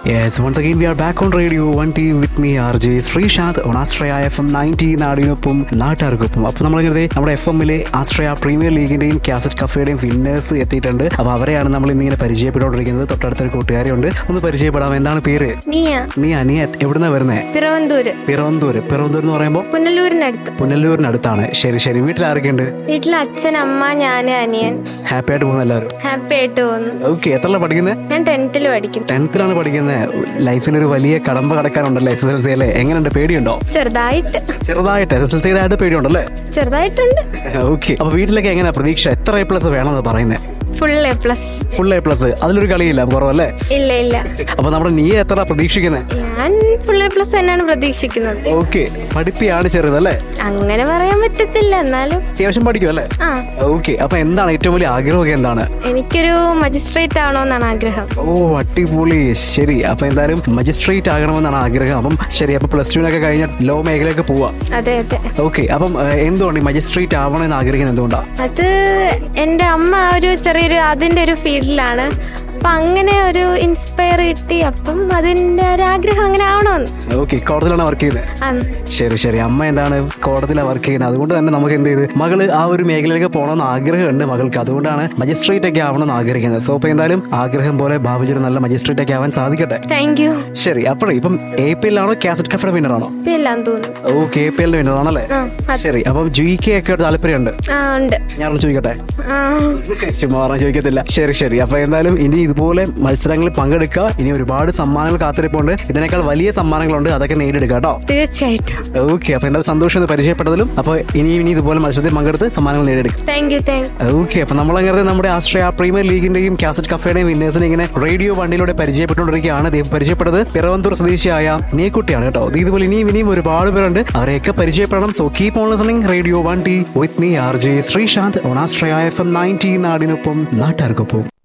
Yes, once again we are back on radio 1T with me RJ Sreesanth on Astraya FM 90 നാടിനൊപ്പം നാട്ടുകാർക്കൊപ്പം അപ്പോൾ നമ്മളിങ്ങനെ നമ്മുടെ F എമ്മിലെ Ashraya premier ലീഗിന്റെയും കാസറ്റ് കഫേയുടെയും വിന്നേഴ്സ് എത്തിയിട്ടുണ്ട് അപ്പോൾ അവരെയാണ് നമ്മൾ ഇന്നിങ്ങനെ പരിചയപ്പെട്ടുകൊണ്ടിരിക്കുന്നത് തൊട്ടടുത്തൊരു കൂട്ടുകാരിയുണ്ട് ഒന്ന് പരിചയപ്പെടാം എന്താണ് പേര് നീയ നീ നീ എവിടുന്നാ വരുന്നേ പിറവന്തൂര് പിറവന്തൂര് പിറവന്തൂർ എന്ന് പറയുമ്പോൾ പുനലൂരിനടുത്ത് പുനലൂരിനടുത്താണ് ശരി ശരി വീട്ടിൽ ആരൊക്കെയുണ്ട് വീട്ടിൽ അച്ഛൻ അമ്മ ഞാന് അനിയൻ ഹാപ്പി ആയിട്ട് പോകുന്ന എല്ലാവരും ഹാപ്പി ആയിട്ട് പോകുന്നു ഓക്കെ എത്രല്ല പഠിക്കുന്നത് ഞാൻ ടെൻത്തിൽ പഠിക്കും ടെൻത്തിലാണ് പഠിക്കുന്നത് ലൈഫിൽ ഒരു വലിയ കടമ്പ കടക്കാനുണ്ടല്ലേ എസ് എസ് എൽ സി അല്ലേ എങ്ങനെയുണ്ട് പേടിയുണ്ടോ ചെറുതായിട്ട് ചെറുതായിട്ട് എസ് എസ് എൽ സിയുടെ ആയിട്ട് പേടിയുണ്ടല്ലേ ചെറുതായിട്ടുണ്ട് ഓക്കെ അപ്പൊ വീട്ടിലൊക്കെ എങ്ങനെയാ പ്രതീക്ഷ എത്ര എ പ്ലസ് വേണമെന്ന് പറയുന്നത് full A plus full A plus അതിലൊരു കളിയില്ല കുറവല്ലേ ഇല്ല ഇല്ല അപ്പൊ നമ്മുടെ നീ എത്ര പ്രതീക്ഷിക്കുന്നത് ഞാൻ ഫുൾ എ പ്ലസ് തന്നെയാണ് പ്രതീക്ഷിക്കുന്നത് ഓക്കെ പഠിപ്പിയാണ് ചെറുതല്ലേ അങ്ങനെ പറയാൻ പറ്റത്തില്ല എന്നാലും അത്യാവശ്യം പഠിക്കും അല്ലേ ആ ഓക്കെ അപ്പൊ എന്താണ് ഏറ്റവും വലിയ ആഗ്രഹമൊക്കെ എന്താണ് എനിക്കൊരു മജിസ്ട്രേറ്റ് ആവണമെന്നാണ് ആഗ്രഹം ഓ അടിപൊളി ശരി അപ്പൊ എന്തായാലും മജിസ്ട്രേറ്റ് ആകണമെന്നാണ് ആഗ്രഹം അപ്പം ശരി അപ്പൊ പ്ലസ് ടുവിനൊക്കെ കഴിഞ്ഞ ലോ മേഖലയൊക്കെ പോവാം അതെ അതെ ഓക്കെ അപ്പം ഏഹ്, എന്തുകൊണ്ട് ഈ മജിസ്ട്രേറ്റ് ആവണമെന്ന് ആഗ്രഹിക്കുന്നത് എന്തുകൊണ്ടാ അത് എൻ്റെ അമ്മ ഒരു ചെറിയൊരു അതിൻ്റെ ഒരു ഫീൽഡിലാണ് അപ്പം അങ്ങനെ ഒരു ഇൻസ്പയർ കിട്ടി അപ്പം അതിൻ്റെ ഒരു ആഗ്രഹം അങ്ങനെ ആവണമെന്ന് ഓക്കെ കോടതിയിലാണ് വർക്ക് ചെയ്യുന്നത് അന്ന് ശരി ശരി അമ്മ എന്താണ് കോടതിയിലാണ് വർക്ക് ചെയ്യുന്നത് അതുകൊണ്ട് തന്നെ നമുക്ക് എന്ത് ചെയ്ത് മകള് ആ ഒരു മേഖലയിലേക്ക് പോകണമെന്ന് ആഗ്രഹമുണ്ട് മകൾക്ക് അതുകൊണ്ടാണ് മജിസ്ട്രേറ്റ് ഒക്കെ ആവണമെന്ന് ആഗ്രഹിക്കുന്നത് സോ ഇപ്പൊ എന്തായാലും ആഗ്രഹം പോലെ ഭാവിജി ഒരു നല്ല മജിസ്ട്രേറ്റ് ഒക്കെ ആവാൻ സാധിക്കട്ടെ താങ്ക് യു ശരി അപ്പോഴേ ഇപ്പം എ പി എല്ലാണോ കാസറ്റ് കഫയുടെ വിന്നർ ആണോ ഇല്ലാന്ന് തോന്നുന്നു ഓ കെ പി എല്ലിന്റെ വിന്നർ ആണല്ലേ ആ അത് ശരി അപ്പം ജി കെ ഒക്കെ ഒരു താല്പര്യമുണ്ട് ആ ഉണ്ട് ഞാൻ ചോദിക്കട്ടെ ആ ചുമ്മാ പറഞ്ഞാൽ ചോദിക്കത്തില്ല ശരി ശരി അപ്പൊ എന്തായാലും ഇനി ഇതുപോലെ മത്സരങ്ങളിൽ പങ്കെടുക്കുക ഇനി ഒരുപാട് സമ്മാനങ്ങൾ കാത്തിരിപ്പുണ്ട് ഇതിനേക്കാൾ വലിയ സമ്മാനങ്ങളുണ്ട് അതൊക്കെ നേടിയെടുക്കുക കേട്ടോ തീർച്ചയായിട്ടും ഓക്കെ അപ്പൊ എന്തായാലും സന്തോഷം ഇത് പരിചയപ്പെട്ടതിലും അപ്പൊ ഇനി ഇനി ഇതുപോലെ മത്സരത്തിൽ പങ്കെടുത്ത് സമ്മാനങ്ങൾ നേടിയെടുക്കും താങ്ക് യു താങ്ക് ഓക്കെ അപ്പൊ നമ്മളങ്ങനെ നമ്മുടെ ആസ്ട്രേലിയ പ്രീമിയർ ലീഗിന്റെയും കാസറ്റ് കഫേയുടെയും വിന്നേഴ്സിനെ ഇങ്ങനെ റേഡിയോ വണ്ടിയിലൂടെ പരിചയപ്പെട്ടുകൊണ്ടിരിക്കുകയാണ് ദേ പരിചയപ്പെട്ടത് പിറവന്തൂർ സ്വദേശിയായ നീക്കുട്ടിയാണ് കേട്ടോ ദേ ഇതുപോലെ ഇനിയും ഇനിയും ഒരുപാട് പേരുണ്ട് അവരെയൊക്കെ പരിചയപ്പെടണം so keep on listening radio one T with me R J Sreesanth on Australia F M nineteen നാടിനൊപ്പം നാട്ടുകാർക്കൊപ്പം